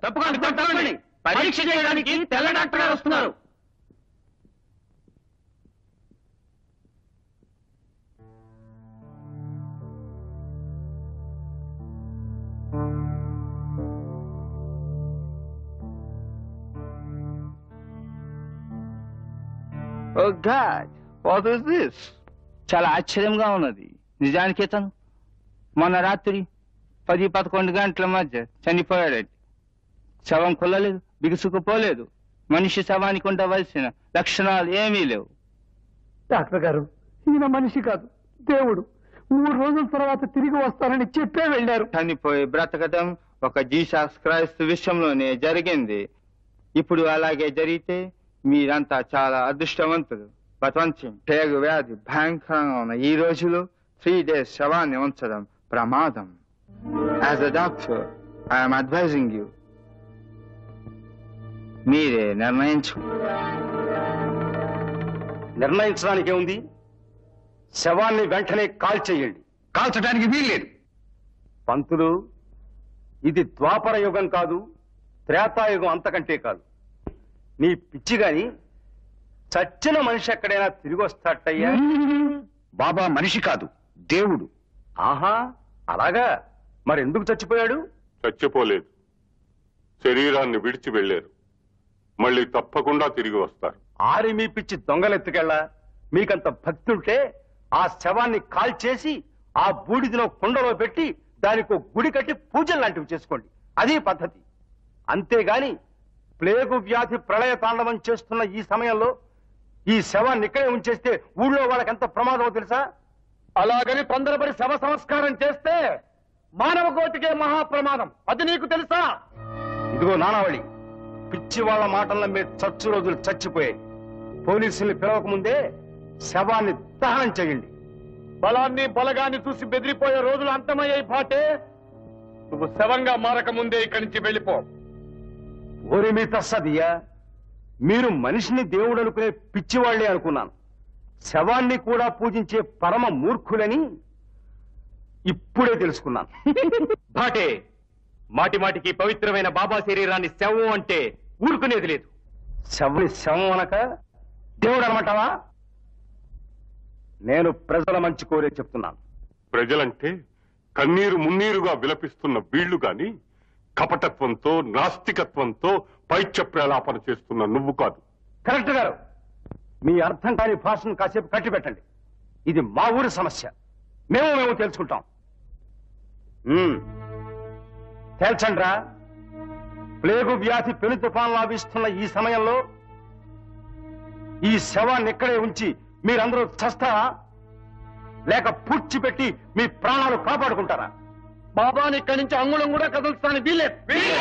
తప్పకుండా తప్పకండి పరీక్ష చేయడానికి తెల్ల డాక్టర్ గారు వస్తున్నారు oh God what is this చాలా ఆశ్చర్యంగా ఉన్నది నిజానికి తను మొన్న రాత్రి పది పదకొండు గంటల మధ్య చనిపోయాడండి శవం కొల్లలేదు బిగుసుకుపోలేదు మనిషి శవానికి ఉండవలసిన లక్షణాలు ఏమీ లేవు డాక్టర్ గారు ఈయన మనిషి కాదు దేవుడు మూడు రోజుల తర్వాత తిరిగి వస్తానని చెప్పే వెళ్ళారు చనిపోయి బ్రతకడం ఒక జీసస్ క్రైస్తు విషయంలోనే జరిగింది ఇప్పుడు అలాగే జరిగితే మీరంతా చాలా అదృష్టవంతులు బట్ వన్ థింగ్ పేగు వ్యాధి భయంకరంగా ఉన్న ఈ రోజులో త్రీ డేస్ శవాన్ని ఉంచడం ప్రమాదం as a doctor I'm advising you మీరే నిర్ణయించు నిర్ణయించడానికి ఏముంది శవాన్ని వెంటనే కాల్ చేయండి కాల్చడానికి వీల్లేదు పంతులు ఇది ద్వాపర యుగం కాదు త్రేతాయుగం అంతకంటే కాదు నీ పిచ్చి గాని చచ్చిన మనిషి ఎక్కడైనా తిరిగి వస్తాటయ్యా బాబా మనిషి కాదు దేవుడు ఆహా అలాగా మరి ఎందుకు చచ్చిపోయాడు చచ్చిపోలేదు శరీరాన్ని విడిచి వెళ్ళారు మళ్ళీ తప్పకుండా తిరిగి వస్తారు ఆరి మీ పిచ్చి దొంగలెత్తుకెళ్ళా మీకంత భక్తి ఉంటే ఆ శవాన్ని కాల్చేసి ఆ బూడిదలో కుండలో పెట్టి దానికి ఒక గుడి కట్టి పూజలు లాంటివి చేసుకోండి అది పద్ధతి అంతేగాని ప్లేగు వ్యాధి ప్రళయ తాండవం చేస్తున్న ఈ సమయంలో ఈ శవాన్ని ఇక్కడే ఉంచేస్తే ఊళ్ళో వాళ్ళకి ఎంత ప్రమాదమో తెలుసా అలాగని తొందరపడి శవ సంస్కారం చేస్తే మానవ కోటికే మహాప్రమాదం అది నీకు తెలుసా ఇదిగో నానావళి పిచ్చి వాళ్ళ మాటల్లో మీరు చచ్చు రోజులు చచ్చిపోయాయి పోలీసుల్ని పిలవక ముందే శవాన్ని దహనం చేయండి బలాన్ని బలగాన్ని చూసి బెదిరిపోయే రోజులు అంతమయ్యాయి పాటే నువ్వు శవంగా మారక ముందే ఇక్కడి నుంచి వెళ్ళిపో ఓరి మీ తస్సదియా మీరు మనిషిని దేవుడు అనుకునే పిచ్చివాళ్లే అనుకున్నాను శవాన్ని కూడా పూజించే పరమ మూర్ఖులని ఇప్పుడే తెలుసుకున్నాను భాటే మాటి మాటికి పవిత్రమైన బాబా శరీరాన్ని శవం అంటే ఊరుకునేది లేదు శవుని శవం అనక దేవుడు అనమంటావా నేను ప్రజల మంచి కోరే చెప్తున్నాను ప్రజలంటే కన్నీరు మున్నీరుగా విలపిస్తున్న వీళ్లు గాని కపటత్వంతో నాస్తికత్వంతో పైచ్య ప్రేలాపన చేస్తున్న నువ్వు కాదు కరెక్ట్ గారు మీ అర్థం కాని భాషను కాసేపు కట్టి పెట్టండి ఇది మా ఊరి సమస్య మేము మేము తెలుసుకుంటాం మ్మ్. తేల్చండ్రా ప్లేగు వ్యాధి పెను తుఫాన్ లాభిస్తున్న ఈ సమయంలో ఈ శవాన్ని ఇక్కడే ఉంచి మీరందరూ చస్తారా లేక పూడ్చిపెట్టి మీ ప్రాణాలు కాపాడుకుంటారా బాబాని ఇక్కడి నుంచి అంగుళం కూడా కదులుతాను వీలేదు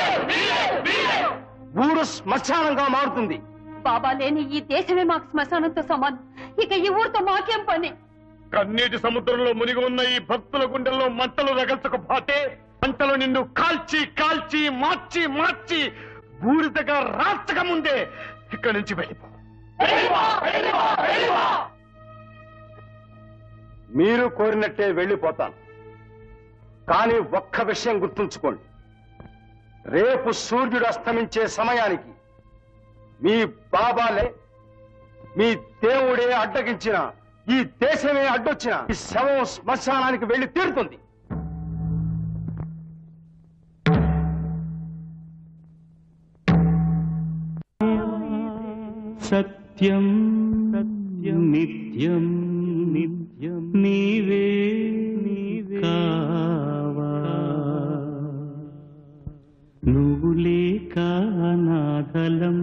ఊరు శ్మశానంగా మారుతుంది బాబా లేని ఈ దేశమే మాకు శ్మశానంతో సమానం ఇక ఈ ఊరితో మాకేం పని కన్నీటి సముద్రంలో మునిగి ఉన్న ఈ భక్తుల గుండెల్లో మంటలు రగల్చక పోతే మంటలు నిన్ను కాల్చి కాల్చి మార్చి మార్చి బూరిదగా రాచక ముందే ఇక్కడి నుంచి వెళ్ళిపో మీరు కోరినట్టే వెళ్ళిపోతాను కానీ ఒక్క విషయం గుర్తుంచుకోండి రేపు సూర్యుడు అస్తమించే సమయానికి మీ బాబాలే మీ దేవుడే అడ్డగించిన ఈ దేశమే అడ్డొచ్చిన ఈ శవం శ్మశానానికి వెళ్లి తీరుతుంది సత్యం సత్యం నిత్యం నిత్యం నీవే నీవే కావా నువ్వు లేక నాగలం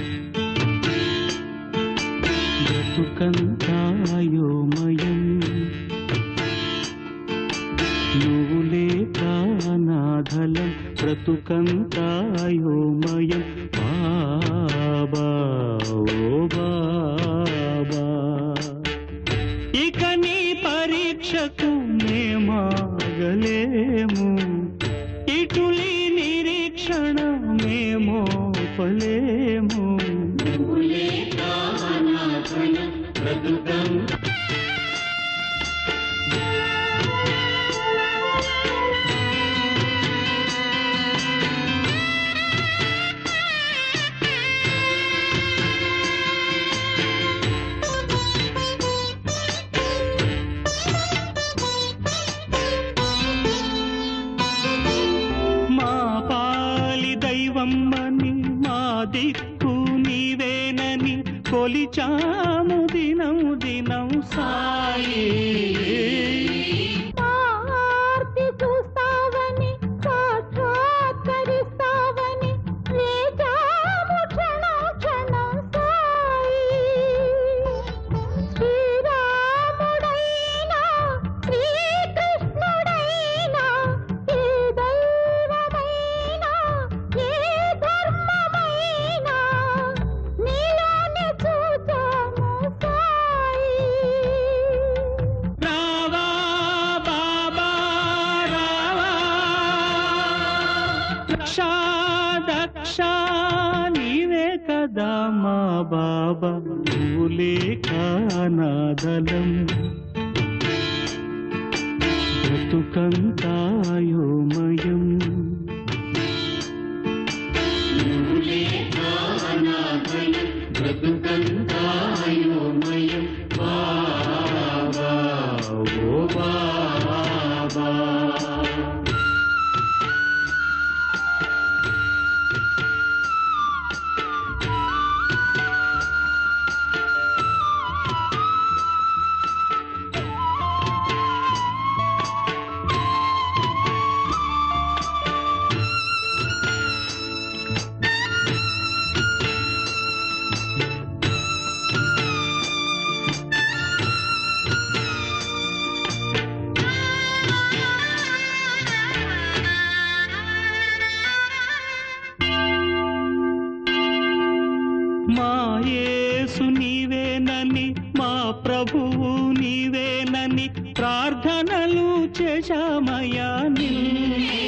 బ్రతుకంతాయోమయం నువ్వు లేక నాగలం బ్రతుకంతాయోమయం బాబా ఓ బాబా ఇక నీ పరీక్షకు మేమాగలేము ఇటులి నిరీక్షణ మేము పలేము దిక్కు నీవేనని కొలిచాము దినం దినం సాయి ఆర్తి చూస్తావని సాక్షాత్కరిస్తావని లేచాము క్షణం క్షణం సాయి శ్రీరాముడైనా శ్రీకృష్ణుడైనా ఏ దైవమైనా ఏ ధర్మమైనా నీలోనే చూచాము సాయి రావా బాబా రావా రక్షా దక్షా నీవే కదా మా బాబా పూలే కానాదలం బ్రతుకంతాయోమయం ఓ బాబా మా యేసు నీవేనని మా ప్రభువు నీవేనని ప్రార్థనలు చేశామయ్యా నిన్నే.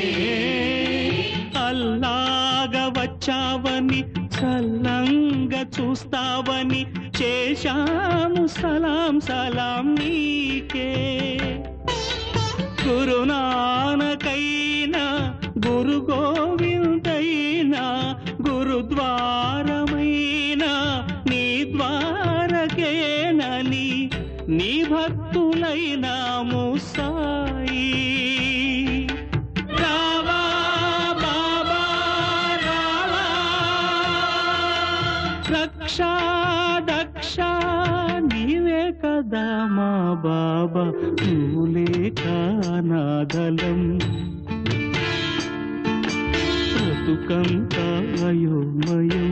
అల్లాగా వచ్చావని సల్లంగా చూస్తావని చేశాము సలాం సలాం నీకే గురునానకైనా గురు గోవిందైనా గురుద్వారమైనా నీ ద్వారకేనని నీ భక్తులైనాము సాయి రావా బాబా రావా రక్షా దక్షా నీవే కదా మా బాబా నువ్వులే కానాదలం బ్రతుకంతా అయోమయం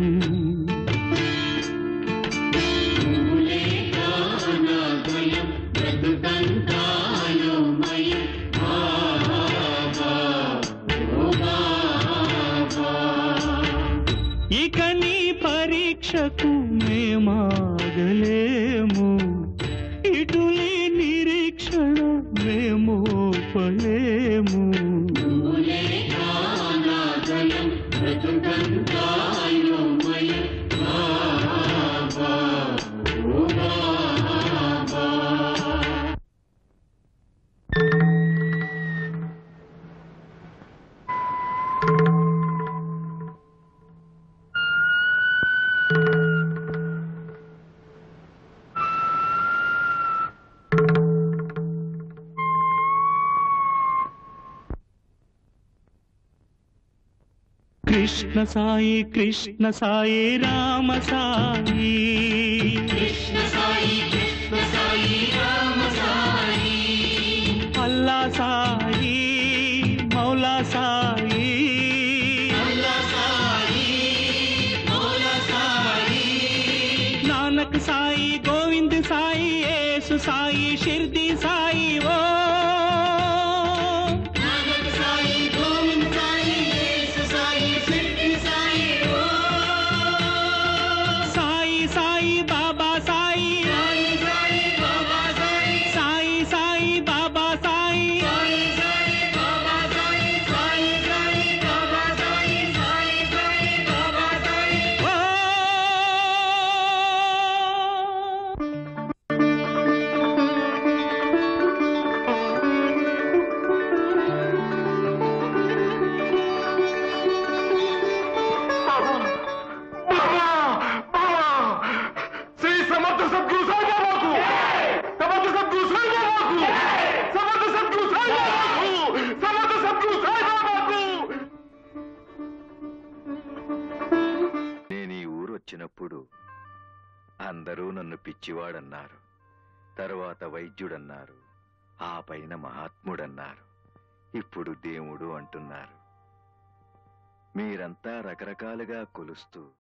ఇక నీ పరీక్షకు మేమాగలేము ఇటులీ నిరీక్షణ మేము పలేము కృష్ణ సాయి కృష్ణ సాయి రామ సాయి కృష్ణ సాయి కృష్ణ సాయి రామ సాయి అల్లా సాయి మౌలా సాయి నానక్ సాయి గోవింద్ సాయి యేసు సాయి షిర్ది సాయి ఓ సాయి సాయి బాబా సాయి సాయి సాయి బాబా సాయి ఓ దేవుడు అందరూ నన్ను పిచ్చివాడన్నారు తరువాత వైద్యుడన్నారు ఆ పైన మహాత్ముడన్నారు ఇప్పుడు దేవుడు అంటున్నారు మీరంతా రకరకాలుగా కొలుస్తూ